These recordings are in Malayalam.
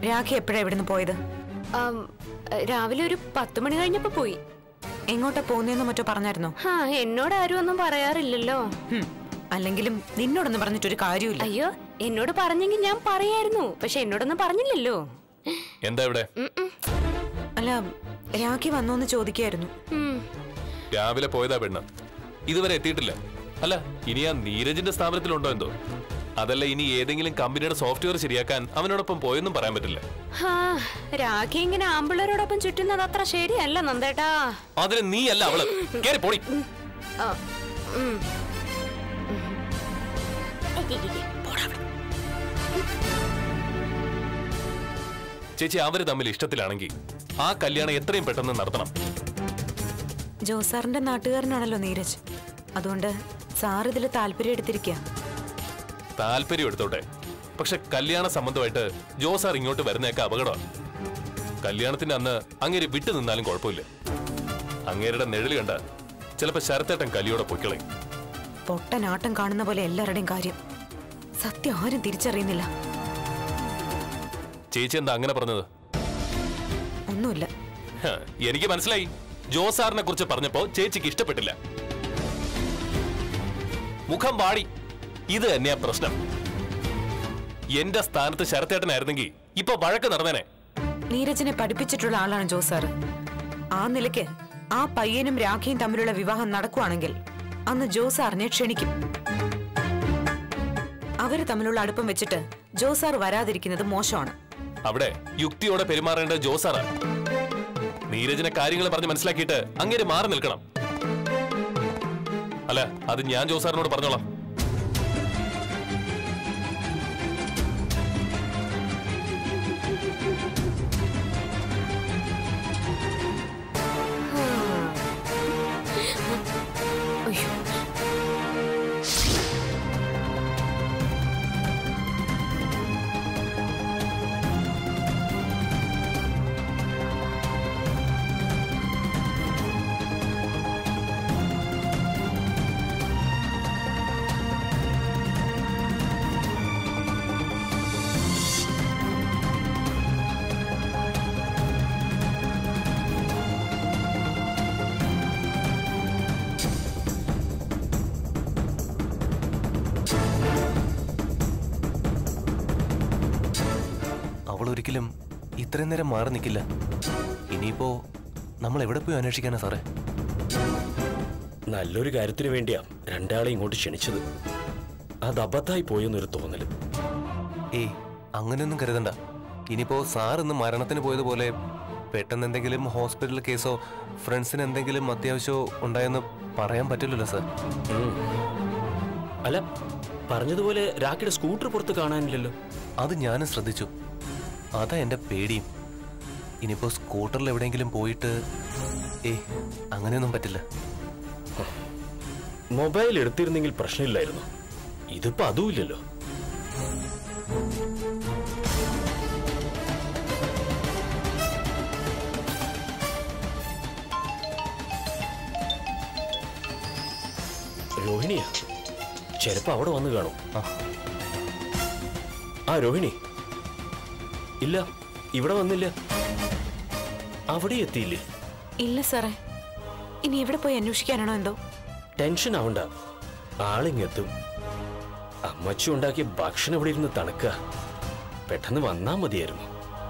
രാഖി എപ്പോഴാ ഇവിടുന്ന് പോയത് ആം, രാവിലെ ഒരു പത്ത് മണി കഴിഞ്ഞപ്പോ പോയി എങ്ങോട്ടാ പോകുന്നതെന്ന് മറ്റോ പറഞ്ഞായിരുന്നോ ഹാ എന്നോട് ആരും ഒന്നും പറയാറില്ലല്ലോ ഹും, അല്ലെങ്കിലും നിന്നോടൊന്നും പറഞ്ഞിട്ടൊരു കാര്യമില്ല അയ്യോ എന്നോട് പറഞ്ഞെങ്കിൽ ഞാൻ പറയായിരുന്നു പക്ഷെ എന്നോടൊന്നും പറഞ്ഞില്ലല്ലോ എന്താ ഇവിടെ ഉം, ഉം, അല്ല രാഖി വന്നോന്ന് ചോദിക്കായിരുന്നു ഉം. രാവിലെ പോയതാ പെണ്ണ് ഇതുവരെ എത്തിയിട്ടില്ല അല്ല ഇനി ആ നീരജിന്റെ സ്ഥാപനത്തിലുണ്ടോ എന്തോ അതല്ല ഇനി ഏതെങ്കിലും കമ്പനിയുടെ സോഫ്റ്റ്വെയർ ശരിയാക്കാൻ അവനോടൊപ്പം പോയെന്നും പറയാൻ പറ്റില്ല ഹാ രാഖി ഇങ്ങനെ ആമ്പിള്ളേരോടൊപ്പം ചുറ്റുന്നത് അത്ര ശരിയല്ല നന്ദേട്ടാ അതിന് നീ അല്ല അവള് കേറി പോടി ആ, ഉം. ചേച്ചി അവര് തമ്മിൽ ഇഷ്ടത്തിലാണെങ്കിൽ ആ കല്യാണം എത്രയും പെട്ടെന്ന് നടത്തണം ജോസാറിന്റെ നാട്ടുകാരനാണല്ലോ നീരജ് അതുകൊണ്ട് സാർ ഇതിൽ താല്പര്യം എടുത്തിരിക്കുക താല്പര്യം എടുത്തോട്ടെ പക്ഷെ കല്യാണ സംബന്ധമായിട്ട് ജോസാർ ഇങ്ങോട്ട് വരുന്നേക്ക അപകടമാണ് കല്യാണത്തിന്റെ അന്ന് അങ്ങേര് വിട്ടു നിന്നാലും കുഴപ്പമില്ല അങ്ങേരുടെ നിഴല് കണ്ട ചിലപ്പോ ശരത്തേട്ടൻ കലിയോടെ പൊയ്ക്കളയും പൊട്ടനാട്ടം കാണുന്ന പോലെ എല്ലാവരുടെയും കാര്യം സത്യം ആരും തിരിച്ചറിയുന്നില്ല ചേച്ചി എന്താ അങ്ങനെ പറഞ്ഞത് ഒന്നുമില്ല ഹ, എനിക്ക് മനസ്സിലായി ജോസാറിനെ കുറിച്ച് പറഞ്ഞപ്പോ ചേച്ചിക്ക് ഇഷ്ടപ്പെട്ടില്ല മുഖം വാടി ഇത് തന്നെയാ പ്രശ്നം എന്റെ സ്ഥാനത്ത് ശരത്തേട്ടനായിരുന്നെങ്കിൽ ഇപ്പൊ വഴക്ക് നടന്നേനെ നീരജിനെ പഠിപ്പിച്ചിട്ടുള്ള ആളാണ് ജോസാർ ആ നിലയ്ക്ക് ആ പയ്യനും രാഖിയും തമ്മിലുള്ള വിവാഹം നടക്കുവാണെങ്കിൽ അന്ന് ജോസാറിനെ ക്ഷണിക്കും അവര് തമ്മിലുള്ള അടുപ്പം വെച്ചിട്ട് ജോസാർ വരാതിരിക്കുന്നത് മോശമാണ് അവിടെ യുക്തിയോടെ പെരുമാറേണ്ട ജോസാറാ നീരജിനെ കാര്യങ്ങൾ പറഞ്ഞ് മനസ്സിലാക്കിയിട്ട് അങ്ങേര് മാറി നിൽക്കണം അല്ല അത് ഞാൻ ജോസാറിനോട് പറഞ്ഞോളാം അയ്യോ അവൾ ഒരിക്കലും ഇത്രയും നേരം മാറി നിൽക്കില്ല ഇനിയിപ്പോ നമ്മൾ എവിടെ പോയി അന്വേഷിക്കാനാ സാറേ നല്ലൊരു കാര്യത്തിന് വേണ്ടിയാ രണ്ടാളെ ഇങ്ങോട്ട് ക്ഷണിച്ചത് അത് അബദ്ധമായി പോയെന്നൊരു തോന്നല് ഏയ് അങ്ങനെയൊന്നും കരുതണ്ട ഇനിയിപ്പോ സാർ ഇന്ന് മരണത്തിന് പോയതുപോലെ പെട്ടെന്ന് എന്തെങ്കിലും ഹോസ്പിറ്റൽ കേസോ ഫ്രണ്ട്സിന് എന്തെങ്കിലും അത്യാവശ്യമോ ഉണ്ടായെന്ന് പറയാൻ പറ്റില്ലല്ലോ സാർ ഉം. അല്ല പറഞ്ഞതുപോലെ രാക്കിയുടെ സ്കൂട്ടർ പുറത്ത് കാണാനില്ലല്ലോ അത് ഞാനും ശ്രദ്ധിച്ചു അതാ എൻ്റെ പേടിയും ഇനിയിപ്പോ സ്കൂട്ടറിൽ എവിടെയെങ്കിലും പോയിട്ട് ഏ അങ്ങനെയൊന്നും പറ്റില്ല മൊബൈൽ എടുത്തിരുന്നെങ്കിൽ പ്രശ്നമില്ലായിരുന്നു ഇതിപ്പോ അതുമില്ലല്ലോ രോഹിണിയാ ചിലപ്പോ അവിടെ വന്ന് കാണും ആ. ആ രോഹിണി ഇല്ല ഇവിടെ വന്നില്ല അവിടെ എത്തിയില്ലേ ഇല്ല സാറേ ഇനി എവിടെ പോയി അന്വേഷിക്കാനാണോ എന്തോ ടെൻഷൻ ആവണ്ട ആളിങ്ങെത്തും അമ്മച്ചി ഉണ്ടാക്കിയ ഭക്ഷണം ഇവിടെ ഇരുന്ന് തണുക്കുക പെട്ടെന്ന് വന്നാ മതിയായിരുന്നു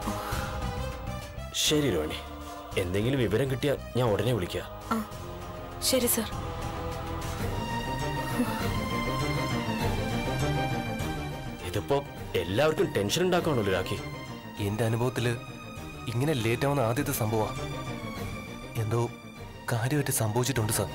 ശരി രോണി എന്തെങ്കിലും വിവരം കിട്ടിയാൽ ഞാൻ ഉടനെ വിളിക്കാം ആ ശരി സാർ ഇതിപ്പോ എല്ലാവർക്കും ടെൻഷൻ ഉണ്ടാക്കാണല്ലോ രാഖി എന്റെ അനുഭവത്തില് ഇങ്ങനെ ലേറ്റ് ആവുന്ന ആദ്യത്തെ സംഭവ എന്തോ കാര്യമായിട്ട് സംഭവിച്ചിട്ടുണ്ട് സാർ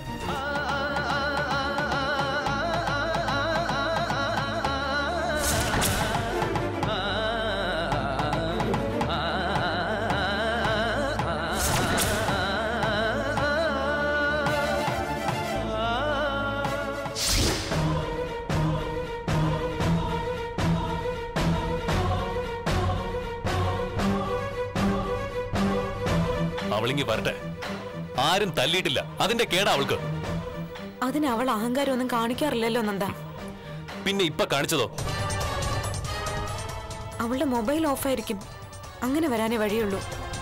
അവളിങ്ങി വരട്ടെ ആരും തല്ലിയിട്ടില്ല അതിന്റെ കേടാ അവൾക്ക് അതിന് അവൾ അഹങ്കാരമൊന്നും കാണിക്കാറില്ലല്ലോ നന്ദ പിന്നെ ഇപ്പൊ കാണിച്ചതോ അവളുടെ മൊബൈൽ ഓഫായിരിക്കും അങ്ങനെ വരാനേ വഴിയുള്ളൂ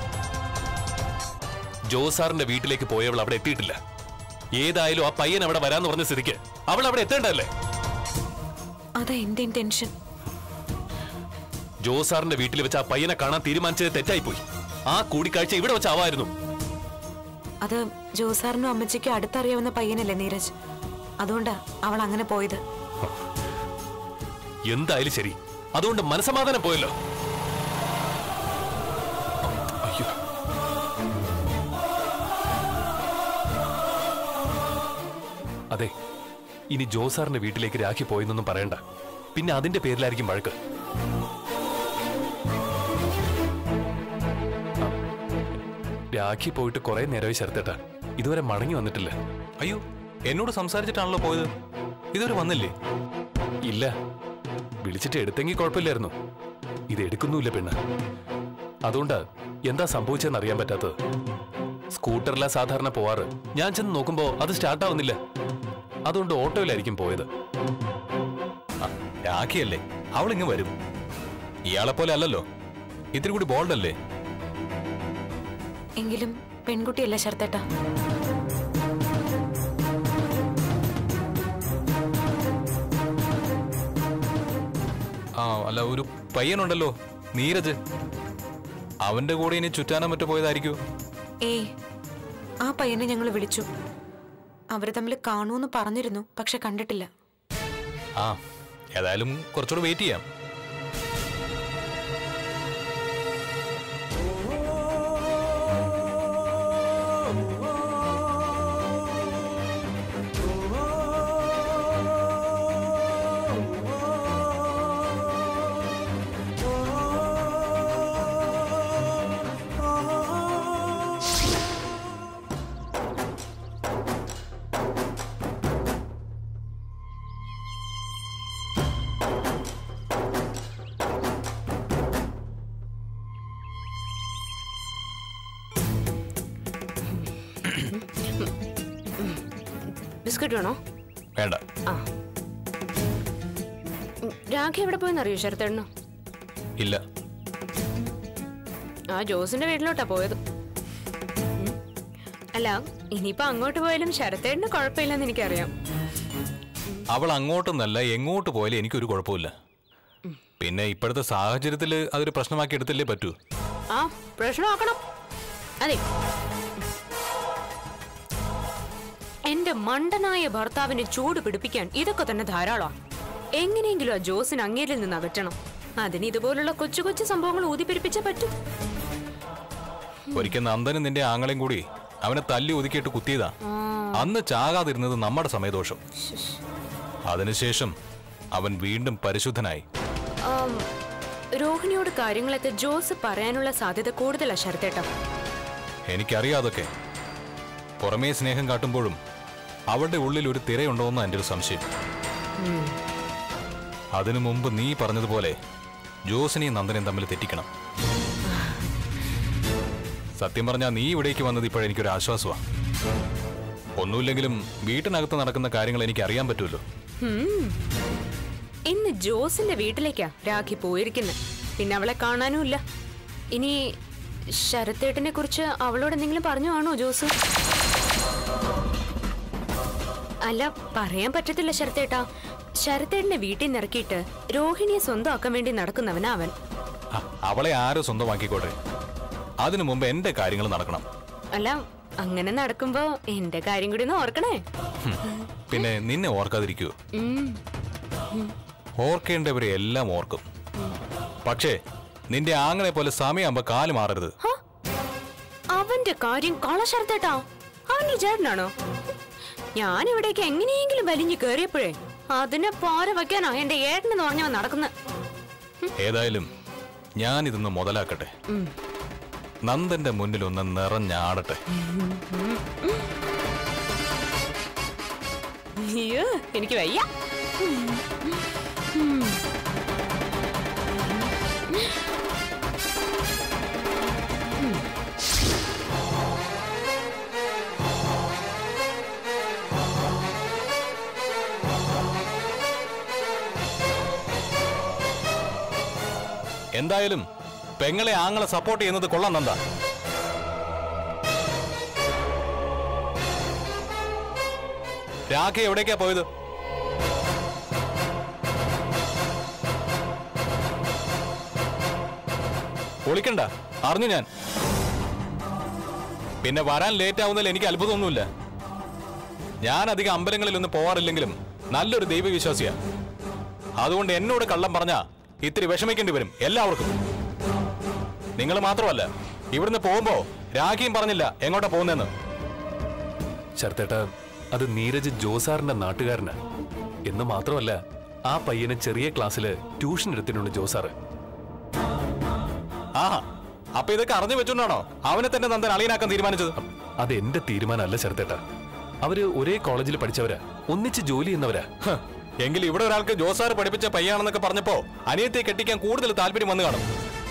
ജോസാറിന്റെ വീട്ടിലേക്ക് പോയവൾ അവിടെ എത്തിയിട്ടില്ല ഏതായാലും ആ പയ്യൻ അവിടെ വരാന്ന് പറഞ്ഞ സ്ഥിതിക്ക് അവൾ അവിടെ എത്തേണ്ടല്ലേ അതാ എന്റെ ടെൻഷൻ ജോസാറിന്റെ വീട്ടിൽ വെച്ച് ആ പയ്യനെ കാണാൻ തീരുമാനിച്ചത് തെറ്റായിപ്പോയി ആ കൂടിക്കാഴ്ച ഇവിടെ വെച്ച് ആവായിരുന്നു അത് ജോസാറിനും അമ്മച്ചിക്കും അടുത്തറിയാവുന്ന പയ്യനല്ലേ നീരജ് അതുകൊണ്ടാ അവൾ അങ്ങനെ പോയത് എന്തായാലും ശരി അതുകൊണ്ട് മനസമാധാനം പോയല്ലോ അയ്യോ അതെ ഇനി ജോസാറിന്റെ വീട്ടിലേക്ക് രാഖി പോയെന്നൊന്നും പറയണ്ട പിന്നെ അതിന്റെ പേരിലായിരിക്കും വഴക്ക് ആ, രാഖി പോയിട്ട് കുറെ നേരമായി ശരത്തേട്ടാ ഇതുവരെ മടങ്ങി വന്നിട്ടില്ല അയ്യോ എന്നോട് സംസാരിച്ചിട്ടാണല്ലോ പോയത് ഇതുവരെ വന്നില്ലേ ഇല്ല വിളിച്ചിട്ട് എടുത്തെങ്കിൽ കുഴപ്പമില്ലായിരുന്നു ഇത് എടുക്കുന്നുമില്ല പെണ്ണ് അതുകൊണ്ട് എന്താ സംഭവിച്ചതെന്ന് അറിയാൻ പറ്റാത്തത് സ്കൂട്ടറിലാ സാധാരണ പോവാറ് ഞാൻ ചെന്ന് നോക്കുമ്പോ അത് സ്റ്റാർട്ട് ആവുന്നില്ല അതുകൊണ്ട് ഓട്ടോയിലായിരിക്കും പോയത് ആ, രാഖിയല്ലേ അവളിങ്ങ് വരും ഇയാളെ പോലെ അല്ലല്ലോ ഇത്തിരി കൂടി ബോൾഡ് അല്ലേ എങ്കിലും പെൺകുട്ടിയല്ല ശരത്തേട്ടാ ആ അല്ല ഒരു പയ്യനുണ്ടല്ലോ നീരജ് അവന്റെ കൂടെ ഇനി ചുറ്റാനോ മറ്റോ പോയതായിരിക്കോ ഏയ് ആ പയ്യനെ ഞങ്ങൾ വിളിച്ചു അവര് തമ്മിൽ കാണുമെന്ന് പറഞ്ഞിരുന്നു പക്ഷെ കണ്ടിട്ടില്ല ആ ഏതായാലും കുറച്ചുകൂടെ വെയിറ്റ് ചെയ്യാം ബിസ്ക്കറ്റ് വേണോ വേണ്ട ആ ഉം, രാഖി എവിടെ പോയെന്ന് അറിയോ ശരത്തേണ്ണ ഇല്ല ആ ജോസിന്റെ വീട്ടിലോട്ടാ പോയത് ഉം. അല്ല ഇനിയിപ്പോ അങ്ങോട്ട് പോയാലും ശരത്തേണ്ണ കുഴപ്പമില്ലെന്ന് എനിക്കറിയാം അവൾ അങ്ങോട്ടൊന്നല്ല എങ്ങോട്ട് പോയാലും എനിക്കൊരു കുഴപ്പമില്ല പിന്നെ ഇപ്പോഴത്തെ സാഹചര്യത്തിൽ അതൊരു പ്രശ്നമാക്കി എടുത്തല്ലേ പറ്റൂ ആ പ്രശ്നമാക്കണം അതെ എന്റെ മണ്ടനായ ഭർത്താവിനെ ചൂട് പിടിപ്പിക്കാൻ ഇതൊക്കെ തന്നെ ധാരാളമാണ് എങ്ങനെയെങ്കിലും ആ ജോസിന് അങ്ങേരിൽ നിന്ന് അകറ്റണം അതിന് ഇതുപോലുള്ള കൊച്ചു കൊച്ചു സംഭവങ്ങൾ ഊതിപ്പിരിപ്പിച്ചേ പറ്റൂ ഒരിക്കൽ നന്ദനും നിന്റെ ആങ്ങളെയും കൂടി അവനെ തല്ലി ഒതുക്കിയിട്ട് കുത്തിയതാ അന്ന് ചാകാതിരുന്നത് നമ്മുടെ സമയദോഷം അതിനുശേഷം അവൻ വീണ്ടും പരിശുദ്ധനായി ആം, രോഹിണിയോട് കാര്യങ്ങളൊക്കെ ജോസ് പറയാനുള്ള സാധ്യത കൂടുതലാ ശരത്തേട്ടാ എനിക്കറിയാതൊക്കെ പുറമേ സ്നേഹം കാട്ടുമ്പോഴും അവളുടെ ഉള്ളിൽ ഒരു തിരയുണ്ടോന്ന് എൻ്റെ ഒരു സംശയം അതിനു മുമ്പ് നീ പറഞ്ഞതുപോലെ ജോസിനെയും നന്ദനെയും തമ്മിൽ തെറ്റിക്കണം സത്യം പറഞ്ഞാൽ നീ ഇവിടേക്ക് വന്നത് ഇപ്പോഴെനിക്കൊരു ആശ്വാസമാണ് ഒന്നുമില്ലെങ്കിലും വീട്ടിനകത്ത് നടക്കുന്ന കാര്യങ്ങൾ എനിക്ക് അറിയാൻ പറ്റുമല്ലോ ഹും. ഇന്ന് ജോസിന്റെ വീട്ടിലേക്കാ രാഖി പോയിരിക്കുന്നത് പിന്നെ അവളെ കാണാനുമില്ല ഇനി ശരത്തേട്ടനെ കുറിച്ച് അവളോട് എന്തെങ്കിലും പറഞ്ഞു ആണോ ജോസ് അല്ല പറയാൻ പറ്റത്തില്ല ശരത്തേട്ടാ ശരത്തേട്ടനെ വീട്ടിൽ നിന്ന് ഇറക്കിയിട്ട് രോഹിണിയെ സ്വന്തമാക്കാൻ വേണ്ടി നടക്കുന്നവനാ അവൻ ആ, അവളെ ആരോ സ്വന്തമാക്കിക്കോട്ടെ അതിനു മുമ്പ് എന്റെ കാര്യങ്ങൾ നടക്കണം അല്ല അങ്ങനെ നടക്കുമ്പോ എന്റെ കാര്യം കൂടി ഒന്ന് ഓർക്കണേ പിന്നെ നിന്നെ ഓർക്കാതിരിക്കൂ ഉം. ഓർക്കേണ്ടവരെ എല്ലാം ഓർക്കും പക്ഷേ നിന്റെ ആങ്ങളെ പോലെ സമയമാകുമ്പോ കാല് മാറരുത് ഹ? അവന്റെ കാര്യം കളശരത്തേട്ടാ അവന്റെ ചേട്ടനാണോ ഞാൻ ഇവിടേക്ക് എങ്ങനെയെങ്കിലും വലിഞ്ഞു കേറിയപ്പോഴേ അതിനെ പാര വയ്ക്കാനാ എന്റെ ഏട്ടനെന്ന് പറഞ്ഞവൻ നടക്കുന്ന ഏതായാലും ഞാൻ ഇതൊന്ന് മുതലാക്കട്ടെ നന്ദന്റെ മുന്നിൽ ഒന്ന് നിറഞ്ഞാടട്ടെ അയ്യോ എനിക്ക് വയ്യ എന്തായാലും പെങ്ങളെ ആങ്ങളെ സപ്പോർട്ട് ചെയ്യുന്നത് കൊള്ളാം നന്ദ രാഖ എവിടേക്കാ പോയത് ഒളിക്കണ്ട അറിഞ്ഞു ഞാൻ പിന്നെ വരാൻ ലേറ്റ് ആവുന്നതിൽ എനിക്ക് അത്ഭുതമൊന്നുമില്ല ഞാൻ അധികം അമ്പലങ്ങളിലൊന്നും പോവാറില്ലെങ്കിലും നല്ലൊരു ദൈവവിശ്വാസിയാ അതുകൊണ്ട് എന്നോട് കള്ളം പറഞ്ഞാ ഇത്തിരി വിഷമിക്കേണ്ടി വരും എല്ലാവർക്കും നിങ്ങൾ മാത്രമല്ല ഇവിടുന്ന് പോകുമ്പോ രാഖിയും പറഞ്ഞില്ല എങ്ങോട്ടാ പോകുന്നതെന്ന് ശരത്തേട്ട അത് നീരജ് ജോസാറിന്റെ നാട്ടുകാരനാ എന്ന് മാത്രമല്ല ആ പയ്യന് ചെറിയ ക്ലാസ്സില് ട്യൂഷൻ എടുത്തിട്ടുണ്ട് ജോസാറ് ആഹാ അപ്പൊ ഇതൊക്കെ അറിഞ്ഞു വെച്ചോണ്ടാണോ അവനെ തന്നെ നന്ദൻ അളിയനാക്കാൻ തീരുമാനിച്ചത് അത് എന്റെ തീരുമാനമല്ല ശരത്തേട്ട അവര് ഒരേ കോളേജിൽ പഠിച്ചവരാ ഒന്നിച്ച് ജോലി ചെയ്യുന്നവരാ ഹ്, എങ്കിൽ ഇവിടെ ഒരാൾക്ക് ജോസാറ് പഠിപ്പിച്ച പയ്യാണെന്നൊക്കെ പറഞ്ഞപ്പോ അനിയത്തെ കെട്ടിക്കാൻ കൂടുതൽ താല്പര്യം വന്നു കാണും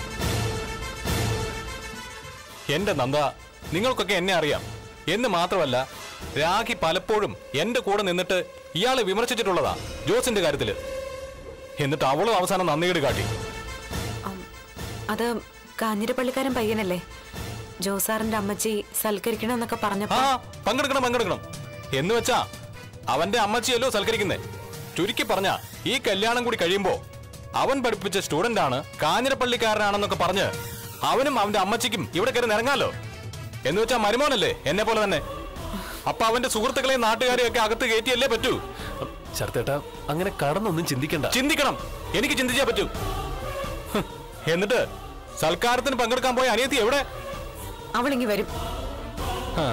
എന്റെ നന്ദ നിങ്ങൾക്കൊക്കെ എന്നെ അറിയാം എന്ന് മാത്രമല്ല രാഖി പലപ്പോഴും എന്റെ കൂടെ നിന്നിട്ട് ഇയാളെ വിമർശിച്ചിട്ടുള്ളതാ ജോസിന്റെ കാര്യത്തില് എന്നിട്ട് അവളും അവസാനം നന്ദികേട് കാട്ടി അം, അത് കാഞ്ഞിരപ്പള്ളിക്കാരൻ പയ്യനല്ലേ ജോസാറിന്റെ അമ്മച്ചി സൽക്കരിക്കണമെന്നൊക്കെ പറഞ്ഞപ്പോ ആ പങ്കെടുക്കണം പങ്കെടുക്കണം എന്ന് വെച്ചാ അവന്റെ അമ്മച്ചിയല്ലോ സൽക്കരിക്കുന്നേ ചുരുക്കി പറഞ്ഞ ഈ കല്യാണം കൂടി കഴിയുമ്പോ അവൻ പഠിപ്പിച്ച സ്റ്റുഡന്റ് ആണ് കാഞ്ഞിരപ്പള്ളിക്കാരനാണെന്നൊക്കെ പറഞ്ഞ് അവനും അവന്റെ അമ്മച്ചിക്കും ഇവിടെ കയറി നിറങ്ങാലോ എന്ന് വെച്ചാ മരുമോനല്ലേ എന്നെ പോലെ തന്നെ അപ്പൊ അവന്റെ സുഹൃത്തുക്കളെയും നാട്ടുകാരെയും ഒക്കെ അകത്ത് കയറ്റിയല്ലേ പറ്റൂ ശരത്തേട്ട അങ്ങനെ കടന്നൊന്നും ചിന്തിക്കണ്ട ചിന്തിക്കണം എനിക്ക് ചിന്തിച്ചേ പറ്റൂ ഹ്, എന്നിട്ട് സൽക്കാരത്തിന് പങ്കെടുക്കാൻ പോയ അനിയത്തി എവിടെ അവളിങ്ങി വരും ആ.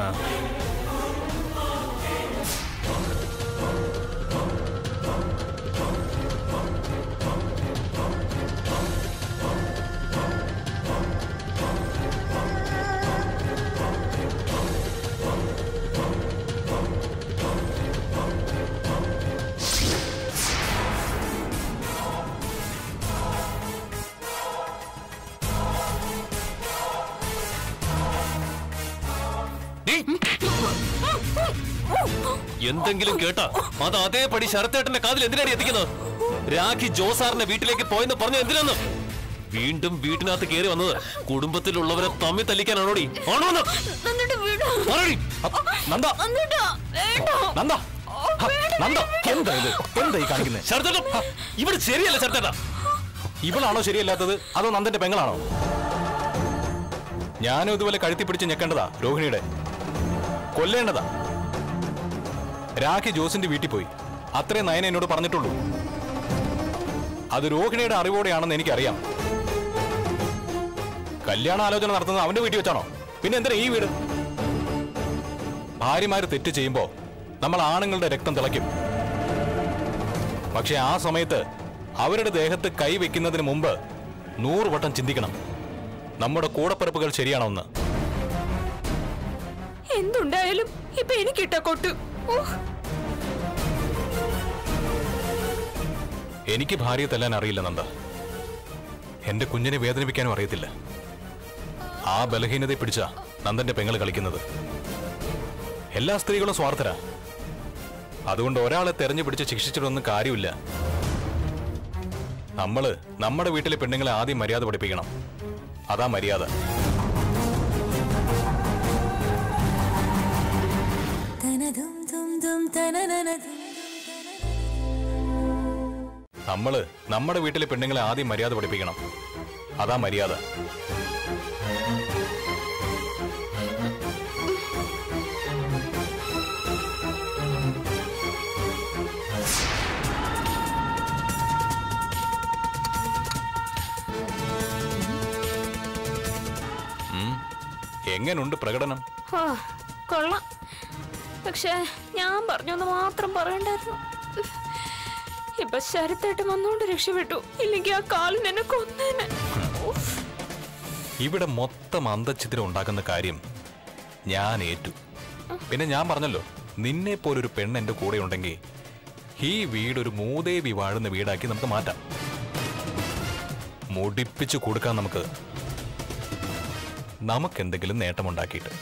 എന്തെങ്കിലും കേട്ടാ അത് അതേപടി ശരത്തേട്ടന്റെ കാതിൽ എന്തിനാണ് എത്തിക്കുന്നത് രാഖി ജോസാറിന്റെ വീട്ടിലേക്ക് പോയെന്ന് പറഞ്ഞു എന്തിനാന്ന് വീണ്ടും വീട്ടിനകത്ത് കയറി വന്നത് കുടുംബത്തിലുള്ളവരെ തമ്മിൽ തല്ലിക്കാനാണോടി ആണോന്ന് പറയടി. അപ്പ്, നന്ദ നന്ദ ഹ, നന്ദ എന്താ ഇത് എന്താ ഈ കാണിക്കുന്നത് ശരത്തേട്ട ഇവിടെ ശരിയല്ല ശരത്തേട്ട ഇവളാണോ ശരിയല്ലാത്തത് അതോ നന്ദന്റെ പെങ്ങളാണോ ഞാനും ഇതുപോലെ കഴുത്തി പിടിച്ച് ഞെക്കേണ്ടതാ രോഹിണിയുടെ കൊല്ലേണ്ടതാ രാഖി ജോസിന്റെ വീട്ടിൽ പോയി അത്രേ നയന എന്നോട് പറഞ്ഞിട്ടുള്ളൂ അത് രോഹിണിയുടെ അറിവോടെയാണെന്ന് എനിക്കറിയാം കല്യാണ ആലോചന നടത്തുന്നത് അവന്റെ വീട്ടിൽ വെച്ചാണോ പിന്നെ എന്തിനാ ഈ വീട് ഭാര്യമാര് തെറ്റ് ചെയ്യുമ്പോ നമ്മൾ ആണുങ്ങളുടെ രക്തം തിളയ്ക്കും പക്ഷെ ആ സമയത്ത് അവരുടെ ദേഹത്ത് കൈ വെക്കുന്നതിന് മുമ്പ് നൂറ് വട്ടം ചിന്തിക്കണം നമ്മുടെ കൂടപ്പിറപ്പുകൾ ശരിയാണോ എന്ന് എന്തുണ്ടായാലും ഇപ്പൊ എനിക്കിട്ട കൊട്ടു ഓഹ് എനിക്ക് ഭാര്യയെ തല്ലാൻ അറിയില്ല നന്ദ എന്റെ കുഞ്ഞിനെ വേദനിപ്പിക്കാനും അറിയത്തില്ല ആ ബലഹീനതയെ പിടിച്ച നന്ദന്റെ പെങ്ങൾ കളിക്കുന്നത് എല്ലാ സ്ത്രീകളും സ്വാർത്ഥരാ അതുകൊണ്ട് ഒരാളെ തെരഞ്ഞു പിടിച്ച് ശിക്ഷിച്ചിട്ടൊന്നും കാര്യമില്ല നമ്മള് നമ്മുടെ വീട്ടിലെ പെണ്ണുങ്ങളെ ആദ്യം മര്യാദ പഠിപ്പിക്കണം അതാ മര്യാദ നമ്മള് നമ്മുടെ വീട്ടിലെ പെണ്ണുങ്ങളെ ആദ്യം മര്യാദ പഠിപ്പിക്കണം അതാ മര്യാദ ഉം. എങ്ങനുണ്ട് പ്രകടനം ആ, കൊള്ളാം പക്ഷെ ഞാൻ പറഞ്ഞൊന്ന് മാത്രം പറയണ്ടായിരുന്നു ഇപ്പൊ ശരത്തായിട്ട് വന്നോണ്ട് രക്ഷപ്പെട്ടു ഇല്ലെങ്കിൽ ആ കാലിന് എന്നെ കൊന്നേനെ ഉഫ്. ഇവിടെ മൊത്തം അന്തഛിദ്രം ഉണ്ടാക്കുന്ന കാര്യം ഞാൻ ഏറ്റു പിന്നെ ഞാൻ പറഞ്ഞല്ലോ നിന്നെ പോലൊരു പെണ്ണ് എന്റെ കൂടെ ഉണ്ടെങ്കിൽ ഈ വീട് ഒരു മൂദേവി വാഴുന്ന വീടാക്കി നമുക്ക് മാറ്റാം മുടിപ്പിച്ചു കൊടുക്കാം നമുക്ക് നമുക്കെന്തെങ്കിലും നേട്ടമുണ്ടാക്കിയിട്ട്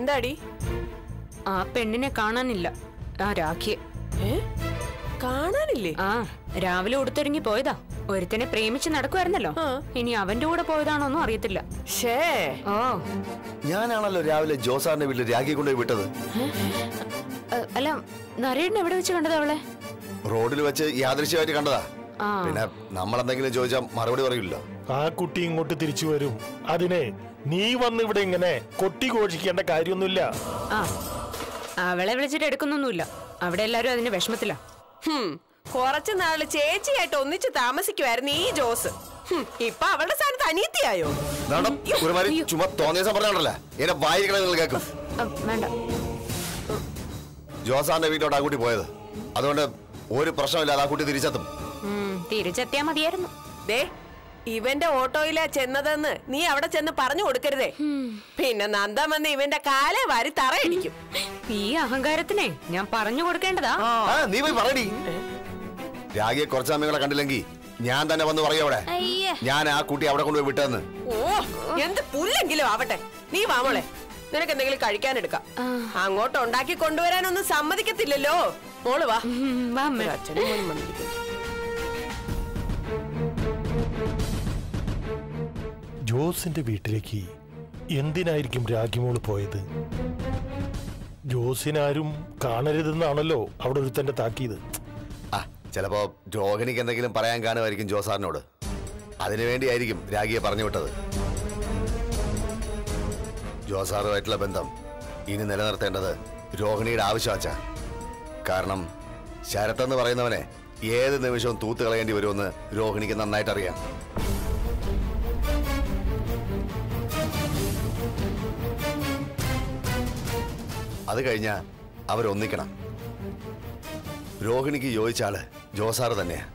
എന്താടി ആ പെണ്ണിനെ കാണാനില്ല ആ രാഖിയെ ഏ കാണാനില്ലേ ആ രാവിലെ ഉടുത്തൊരുങ്ങി പോയതാ ഒരുത്തനെ പ്രേമിച്ച് നടക്കുമായിരുന്നല്ലോ ഇനി അവന്റെ കൂടെ പോയതാണോന്നും അറിയത്തില്ല ഷേ ഓ ഞാനാണല്ലോ രാവിലെ ജോസാറിന്റെ വീട്ടിൽ രാഖി കൊണ്ടുപോയി വിട്ടത് അ, അല്ല നരേട്ടൻ എവിടെ വെച്ച് കണ്ടത് അവളെ റോഡിൽ വെച്ച് യാദൃശ്യമായിട്ട് കണ്ടതാ ആ പിന്നെ നമ്മൾ എന്തെങ്കിലും ചോദിച്ചാൽ മറുപടി പറയില്ലോ ആ കുട്ടി ഇങ്ങോട്ട് തിരിച്ചു വരും അതിനെ നീ വന്ന് ഇവിടെ ഇങ്ങനെ കൊട്ടി ഘോഷിക്കേണ്ട കാര്യമൊന്നുമില്ല ആ അവളെ വിളിച്ചിട്ട് എടുക്കുന്നൊന്നുമില്ല അവിടെ എല്ലാരും അതിന്റെ വിഷമത്തിലാ ഹും, കുറച്ച് നാള് ചേച്ചിയായിട്ട് ഒന്നിച്ച് താമസിക്കുമായിരുന്നു ഈ ജോസ് ഹും, ഇപ്പൊ അവളുടെ സ്ഥാനത്ത് അനീതിയായോ നാടം ഒരുമാതിരി ചുമ തോന്നിയ ദിവസം പറഞ്ഞാണല്ലോ എന്നെ വായിരിക്കണം നിങ്ങൾ കേൾക്കും അ, വേണ്ട ജോസാറിന്റെ വീട്ടോട്ട് ആ കുട്ടി പോയത് അതുകൊണ്ട് ഒരു പ്രശ്നമില്ലാതെ ആ കുട്ടി തിരിച്ചെത്തും ഉം, തിരിച്ചെത്തിയാ മതിയായിരുന്നു ദേ ഇവന്റെ ഓട്ടോയിലാ ചെന്നതെന്ന് നീ അവിടെ ചെന്ന് പറഞ്ഞു കൊടുക്കരുതേ പിന്നെ നന്ദൻ വന്ന് ഇവന്റെ കാലെ വാരി തറയടിക്കും ഈ അഹങ്കാരത്തിനെ ഞാൻ പറഞ്ഞു കൊടുക്കേണ്ടതാ ആ നീ പോയി പറയടി രാഗിയെ കുറച്ച് സമയങ്ങളെ കണ്ടില്ലെങ്കിൽ ഞാൻ തന്നെ വന്ന് പറയും അവിടെ അയ്യേ ഞാൻ ആ കുട്ടി അവിടെ കൊണ്ടുപോയി വിട്ടതെന്ന് ഓ എന്ത് പുല്ലെങ്കിലും ആവട്ടെ നീ വാമോളെ നിനക്ക് എന്തെങ്കിലും കഴിക്കാൻ എടുക്കാം അങ്ങോട്ട് ഉണ്ടാക്കി കൊണ്ടുവരാനൊന്നും സമ്മതിക്കത്തില്ലല്ലോ മോള് വാ ഉം, വാ അമ്മേ. ഒരു അച്ഛനും മോനും വന്നിരിക്കുന്നു. ജോസിന്റെ വീട്ടിലേക്ക് എന്തിനായിരിക്കും രാഖിമോള് പോയത് ജോസിനാരും കാണരുതെന്നാണല്ലോ അവിടെ ഒരുത്തന്റെ താക്കീത് ആ ചിലപ്പോ രോഹിണിക്ക് എന്തെങ്കിലും പറയാൻ കാണുമായിരിക്കും ജോസാറിനോട് അതിനുവേണ്ടിയായിരിക്കും രാഗിയെ പറഞ്ഞു വിട്ടത് ജോസാറുമായിട്ടുള്ള ബന്ധം ഇനി നിലനിർത്തേണ്ടത് രോഹിണിയുടെ ആവശ്യമാച്ച കാരണം ശരത്തെന്ന് പറയുന്നവനെ ഏത് നിമിഷവും തൂത്ത് കളയേണ്ടി വരുമെന്ന് രോഹിണിക്ക് നന്നായിട്ട് അറിയാം അത് കഴിഞ്ഞ അവരൊന്നിക്കണം രോഹിണിക്ക് യോജിച്ച ആള് ജോസാറ് തന്നെയാ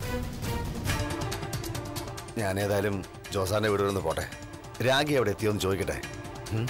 ഞാൻ ഏതായാലും ജോസാറിന്റെ വീട് നിന്ന് പോട്ടെ രാഗി അവിടെ എത്തിയോന്ന് ചോദിക്കട്ടെ ഉം?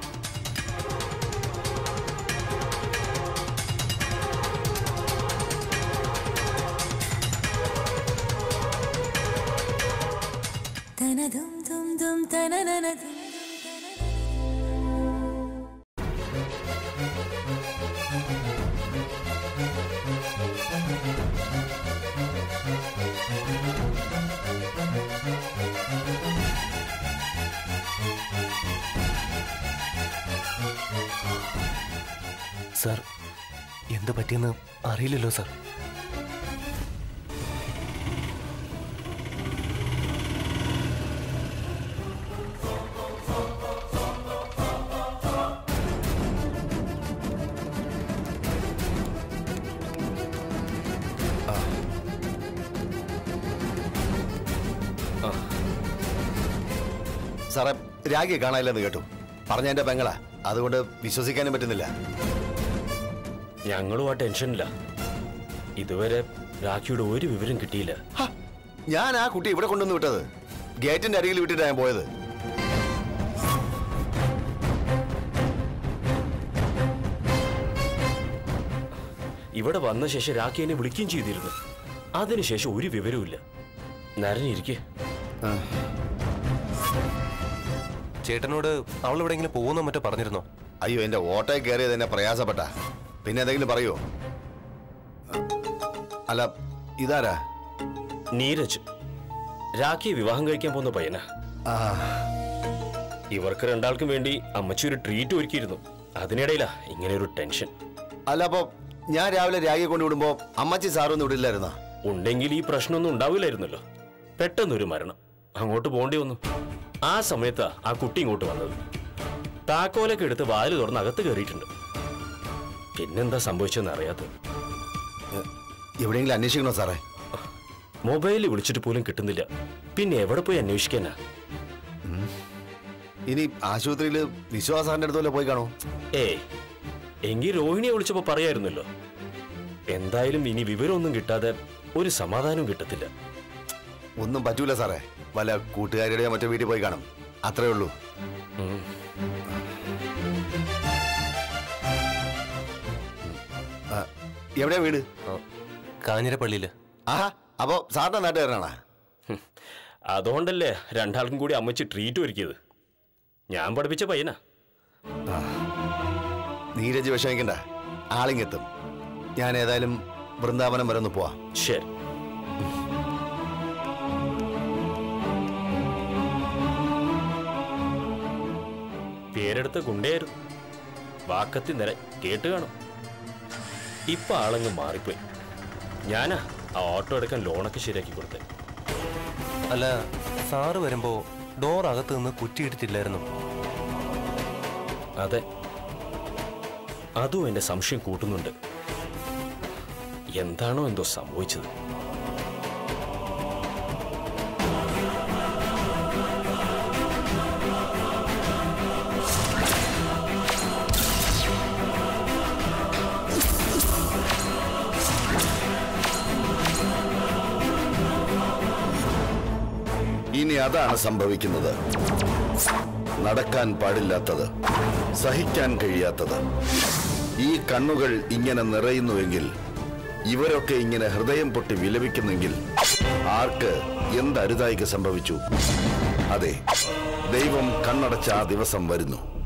സാർ എന്ത് പറ്റിയെന്ന് അറിയില്ലല്ലോ സാർ സാറേ രാഗിയെ കാണാനില്ലെന്ന് കേട്ടു പറഞ്ഞ എന്റെ പെങ്ങളാ അതുകൊണ്ട് വിശ്വസിക്കാനും പറ്റുന്നില്ല ഞങ്ങളും ആ ടെൻഷനില്ല ഇതുവരെ രാഖിയുടെ ഒരു വിവരം കിട്ടിയില്ല ഹ, ഞാൻ ആ കുട്ടി ഇവിടെ കൊണ്ടുവന്ന് വിട്ടത് ഗേറ്റിന്റെ അരികിൽ വിട്ടിട്ടാ ഞാൻ പോയത് ഇവിടെ വന്ന ശേഷം രാഖി എന്നെ വിളിക്കുകയും ചെയ്തിരുന്നു അതിനുശേഷം ഒരു വിവരവുമില്ല നരനിരിക്കേ ചേട്ടനോട് അവൾ എവിടെയെങ്കിലും പോകുന്നോ മറ്റോ പറഞ്ഞിരുന്നോ അയ്യോ എന്റെ ഓട്ടോയിൽ കയറിയത് എന്നെ പ്രയാസപ്പെട്ട പിന്നെ എന്തെങ്കിലും പറയുമോ അല്ല ഇതാരാ നീരജ് രാഖിയെ വിവാഹം കഴിക്കാൻ പോകുന്ന പയ്യനാ ആ ഇവർക്ക് രണ്ടാൾക്കും വേണ്ടി അമ്മച്ചി ഒരു ട്രീറ്റ് ഒരുക്കിയിരുന്നു അതിനിടയിലാ ഇങ്ങനെ ഒരു ടെൻഷൻ അല്ല അപ്പൊ ഞാൻ രാവിലെ രാഗിയെ കൊണ്ട് വിടുമ്പോ അമ്മച്ചി സാറൊന്നും വിടില്ലായിരുന്നോ ഉണ്ടെങ്കിൽ ഈ പ്രശ്നമൊന്നും ഉണ്ടാവില്ലായിരുന്നല്ലോ പെട്ടെന്നൊരു മരണം അങ്ങോട്ട് പോകേണ്ടി വന്നു ആ സമയത്താ ആ കുട്ടി ഇങ്ങോട്ട് വന്നത് താക്കോലൊക്കെ എടുത്ത് വാല് തുറന്ന് അകത്ത് കയറിയിട്ടുണ്ട് പിന്നെന്താ സംഭവിച്ചതെന്ന് അറിയാത്തത് എവിടെയെങ്കിലും അന്വേഷിക്കണോ സാറേ മൊബൈലിൽ വിളിച്ചിട്ട് പോലും കിട്ടുന്നില്ല പിന്നെ എവിടെ പോയി അന്വേഷിക്കാനാ ഇനി ആശുപത്രിയിൽ വിശ്വാസാറിന്റെ അടുത്തല്ലേ പോയി കാണോ ഏയ് എങ്കിൽ രോഹിണിയെ വിളിച്ചപ്പോ പറയായിരുന്നല്ലോ എന്തായാലും ഇനി വിവരമൊന്നും കിട്ടാതെ ഒരു സമാധാനവും കിട്ടത്തില്ല ഒന്നും പറ്റൂല സാറേ വല്ല കൂട്ടുകാരുടെ മറ്റോ വീട്ടിൽ പോയി കാണും അത്രേ ഉള്ളൂ ഉം. ആ, എവിടെയാ വീട് കാഞ്ഞിരപ്പള്ളിയില് ആഹാ അപ്പോ സാറിന്റെ നാട്ടുകാരനാണാ ഹും. അതുകൊണ്ടല്ലേ രണ്ടാൾക്കും കൂടി അമ്മച്ചി ട്രീറ്റ് ഒരുക്കിയത് ഞാൻ പഠിപ്പിച്ച പയ്യനാ നീരജ് വിഷമിക്കണ്ട ആളിങ്ങെത്തും ഞാൻ ഏതായാലും വൃന്ദാവനം വരെ ഒന്ന് പോവാം ശരി പേരെടുത്ത ഗുണ്ടയായിരുന്നു വാക്കത്തി നിര കേട്ട് കാണും ഇപ്പൊ ആളങ്ങ് മാറിപ്പോയി ഞാനാ ആ ഓട്ടോ എടുക്കാൻ ലോണൊക്കെ ശരിയാക്കി കൊടുത്തേ അല്ല സാറ് വരുമ്പോ ഡോർ അകത്ത് നിന്ന് കുറ്റിയിട്ടിട്ടില്ലായിരുന്നു അതെ അതും എന്റെ സംശയം കൂട്ടുന്നുണ്ട് എന്താണോ എന്തോ സംഭവിച്ചത് ഇനി അതാണ് സംഭവിക്കുന്നത് നടക്കാൻ പാടില്ലാത്തത് സഹിക്കാൻ കഴിയാത്തത് ഈ കണ്ണുകൾ ഇങ്ങനെ നിറയുന്നുവെങ്കിൽ ഇവരൊക്കെ ഇങ്ങനെ ഹൃദയം പൊട്ടി വിലപിക്കുന്നെങ്കിൽ ആർക്ക് എന്ത് അരുതായിക സംഭവിച്ചു അതെ ദൈവം കണ്ണടച്ച ആ ദിവസം വരുന്നു